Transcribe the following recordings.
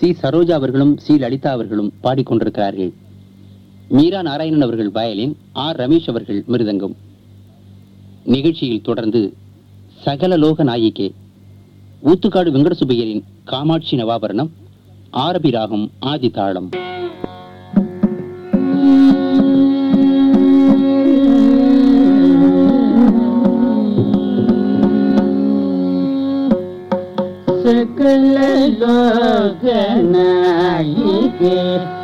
C Saroja அவர்களும் C Lalitha அவர்களும் பாடிக்கொண்டிருக்கிறார்கள் மீரா நாராயணன் அவர்கள் வயலின் ஆர் ரமேஷ் அவர்கள் மிருதங்கம் நிகழ்ச்சியில் தொடர்ந்து சகல லோக நாயிகே ஊத்துக்காடு வெங்கடசுப்பையரின் காமாட்சி நவாபரணம் ஆரபி ராகம் ஆதி தாளம் सकल लोक नायिके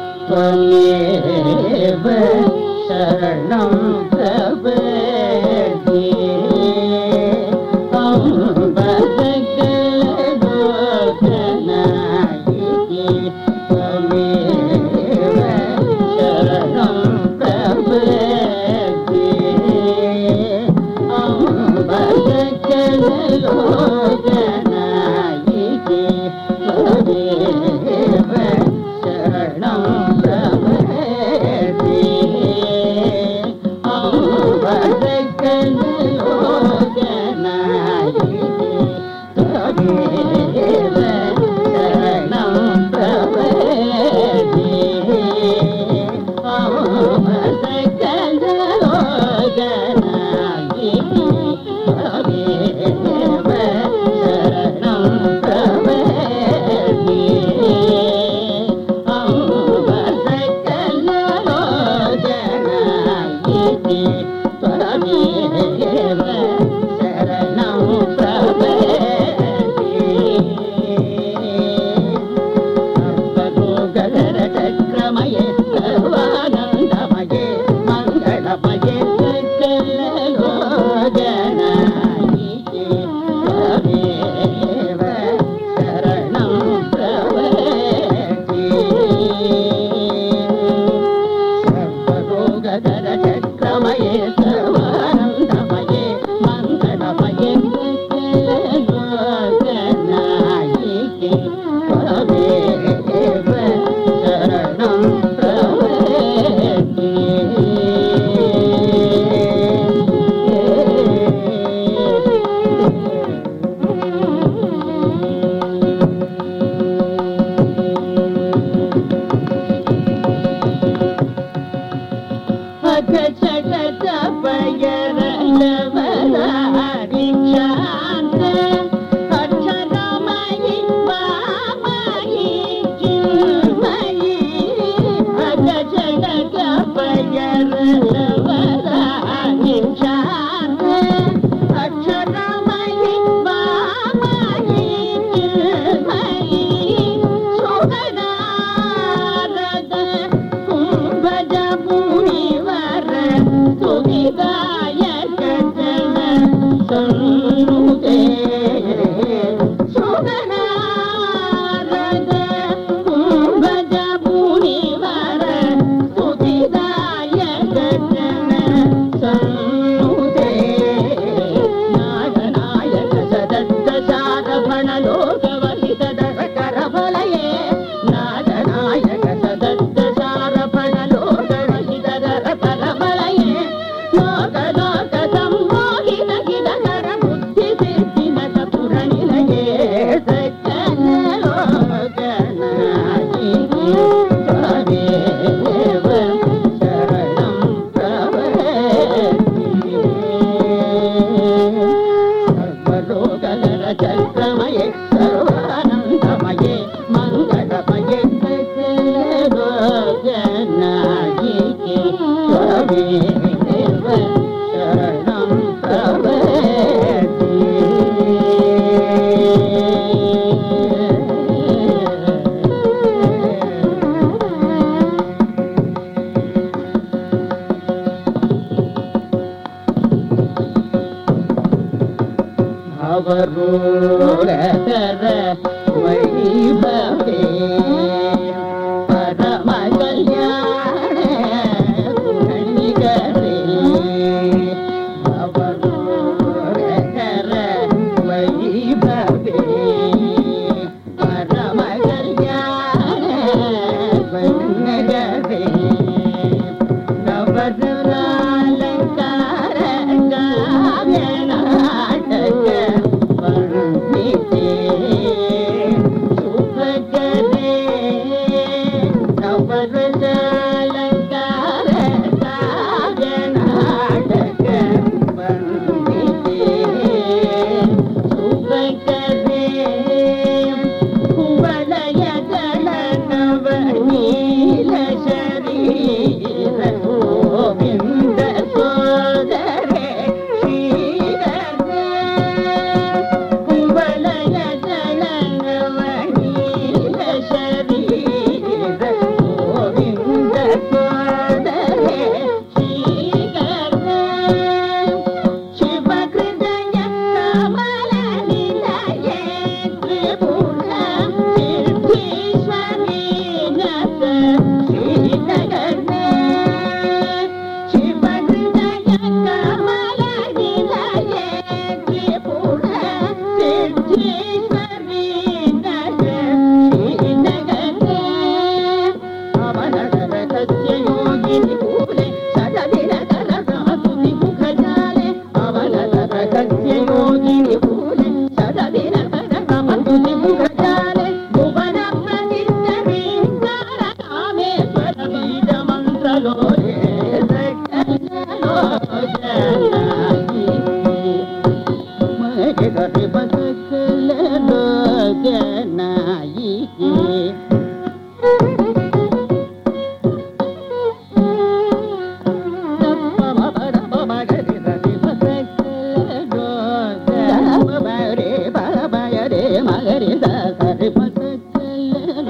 त्वमेव शरणं प्रपद्ये अम्ब सकल लोक नायिके त्वमेव शरणं प्रपद्ये अम्ब सकल लोक नायिके त्वमेव शरणं प्रपद्ये अम्ब सकल लोक नायिके त्वमेव शरणं प्रपद्ये अम्ब सकल लोक नायिके त्वमेव शरणं प्रपद्ये अम्ब सकल लोक नायिके त्वमेव शरणं प्रपद्ये चक्रमये सर्वानन्दमये मङ्गलमये सकललोचनायिके त्वमेव शरणं प्रपद्ये सर्वरोगदरचक्रमये सर्वानन्दमये मङ्गलमये सकललोचनायिके त्वमेव शरणं प्रपद्ये अगचटपयरलवरारिक्षान्त अक्षरमयि वामयि चिन्मयि अगचटपयरलवरारिक्षान्त अक्षरमयि वामयि चिन्मयि सुगदारद कुम्भज मुनिवर सुविदायक जन सन्नुते सुगदारद कुम्भज मुनिवर सुविदायक जन सन्नुते नागनायक सदत्त शारभण लोकवहितदर करबलये नागनायक सदत्त शारभण लोकवहितदर करबलये लोक लोक सम्मोहित गिरकर बुद्धि सिद्धि नट पुरणिलये सकल लोकनायिके त्वमेव शरणं प्रपद्ये सर्वलोकनरचक्रमये सर्वानन्दमये मङ्गलमये सकललोकनायिके त्वमेव शरणं प्रपद्ये अवरोधर वैभवे परम कल्याण गुणनिकरे अवरोधर वैभवे परम कल्याण गुणनिकरे नवदुरालङ्कार काव्यनाटक वर्णिते सुभगरे நாயிகே மகரி சரி பசக்கல்ல